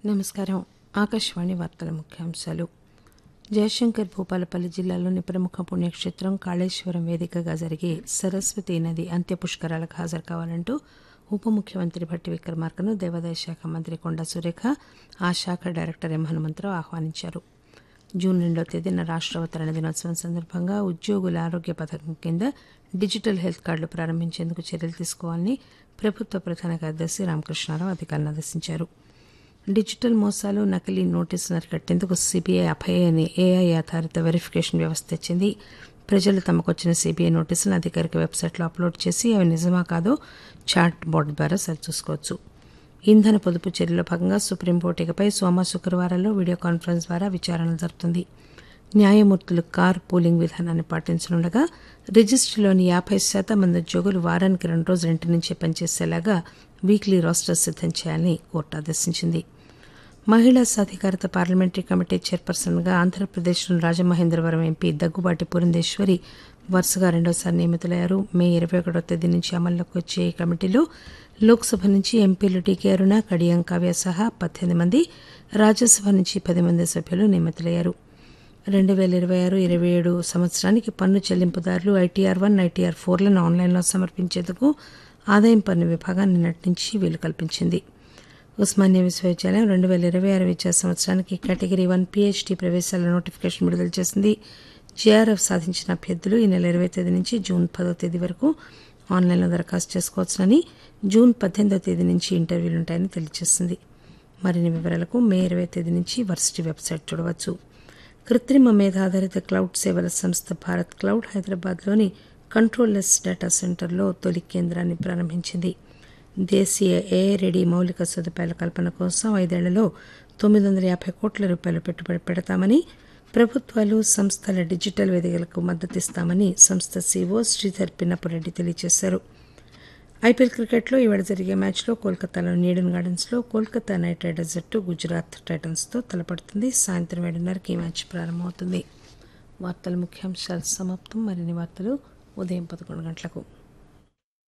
నమస్కారం ఆకాశవాణి వార్తల ముఖ్యాంశాలు జయశంకర్ భూపాలపల్లి జిల్లాలోని ప్రముఖ పుణ్యక్షేత్రం కాళేశ్వరం వేదికగా జరిగే సరస్వతీ నది అంత్య పుష్కరాలకు హాజరు కావాలంటూ ఉప ముఖ్యమంత్రి భట్టి విక్రమార్కను దేవాదాయ శాఖ మంత్రి కొండా సురేఖ ఆ శాఖ డైరెక్టర్ ఎం హనుమంతరావు ఆహ్వానించారు జూన్ రెండో తేదీన రాష్ట్ర అవతరణ దినోత్సవం సందర్భంగా ఉద్యోగుల ఆరోగ్య పథకం కింద డిజిటల్ హెల్త్ కార్డులు ప్రారంభించేందుకు చర్యలు తీసుకోవాలని ప్రభుత్వ ప్రధాన కార్యదర్శి రామకృష్ణారావు అధికారులను ఆదేశించారు డిజిటల్ మోసాలు నకిలీ నోటీసులు అరికట్టేందుకు సిబిఐ అభయ అనే ఏఐ ఆధారిత వెరిఫికేషన్ వ్యవస్థ తెచ్చింది ప్రజలు తమకు వచ్చిన సిబిఐ నోటీసులను అధికారిక వెబ్సైట్లో అప్లోడ్ చేసి అవి నిజమా కాదో చాట్ బోర్డు ద్వారా సరిచూసుకోవచ్చు ఇంధన పొదుపు చర్యలో భాగంగా సుప్రీంకోర్టు ఇకపై సోమ శుక్రవారాల్లో వీడియో కాన్ఫరెన్స్ ద్వారా విచారణలు జరుపుతుంది న్యాయమూర్తులు కార్ పూలింగ్ విధానాన్ని పాటించనుండగా రిజిస్ట్రీలోని యాభై శాతం మంది ఉద్యోగులు వారానికి రెండు రోజులు ఇంటి నుంచే పనిచేసేలాగా వీక్లీ రోస్టర్ సిద్దం చేయాలని కోర్టు ఆదేశించింది మహిళా సాధికారత పార్లమెంటరీ కమిటీ చైర్పర్సన్గా ఆంధ్రప్రదేశ్లోని రాజమహేంద్రవరం ఎంపీ దగ్గుబాటి పురంధేశ్వరి వరుసగా రెండోసారి నియమితులయ్యారు మే ఇరవై ఒకటో తేదీ నుంచి అమల్లోకి వచ్చే ఈ కమిటీలో లోక్సభ నుంచి ఎంపీలు టీకే అరుణ కడియం కావ్య సహా పద్దెనిమిది మంది రాజ్యసభ నుంచి పది మంది సభ్యులు నియమితులయ్యారు రెండు వేల ఇరవై ఆరు ఇరవై ఏడు సంవత్సరానికి పన్ను చెల్లింపుదారులు ఐటీఆర్ వన్ ఐటీఆర్ ఫోర్లను ఆన్లైన్లో సమర్పించేందుకు ఆదాయం పన్ను విభాగాన్ని నిన్నటి నుంచి వీలు కల్పించింది ఉస్మానియా విశ్వవిద్యాలయం రెండు వేల ఇరవై ఆరు విద్యా సంవత్సరానికి కేటగిరీ వన్ పీహెచ్డీ ప్రవేశాల నోటిఫికేషన్ విడుదల చేసింది జేఆర్ఎఫ్ సాధించిన అభ్యర్థులు ఈ నెల ఇరవై తేదీ నుంచి జూన్ పదో తేదీ వరకు ఆన్లైన్లో దరఖాస్తు చేసుకోవచ్చునని జూన్ పద్దెనిమిదో తేదీ నుంచి ఇంటర్వ్యూలు ఉంటాయని తెలియజేసింది మరిన్ని వివరాలకు మే ఇరవై తేదీ నుంచి వర్సిటీ వెబ్సైట్ చూడవచ్చు కృత్రిమ మేధ ఆధారిత క్లౌడ్ సేవల సంస్థ భారత్ క్లౌడ్ హైదరాబాద్లోని కంట్రోల్లెస్ డేటా సెంటర్లో తొలి కేంద్రాన్ని ప్రారంభించింది దేశీయ ఏ రెడీ మౌలిక సదుపాయాల కల్పన కోసం ఐదేళ్లలో తొమ్మిది వందల యాభై కోట్ల రూపాయలు పెట్టుబడి పెడతామని ప్రభుత్వాలు సంస్థల డిజిటల్ వేదికలకు మద్దతిస్తామని సంస్థ సీఓ శ్రీధర్ పిన్నపురెడ్డి తెలియజేశారు ఐపీఎల్ క్రికెట్లో ఇవాళ జరిగే మ్యాచ్లో కోల్కతాలోని ఈడెన్ గార్డెన్స్లో కోల్కతా నైట్ రైడర్స్ జట్టు గుజరాత్ టైటన్స్తో తలపడుతుంది సాయంత్రం ఏడున్నరకి ఈ మ్యాచ్ ప్రారంభమవుతుంది వార్తల ముఖ్యాంశాలు సమాప్తం మరిన్ని వార్తలు ఉదయం పదకొండు గంటలకు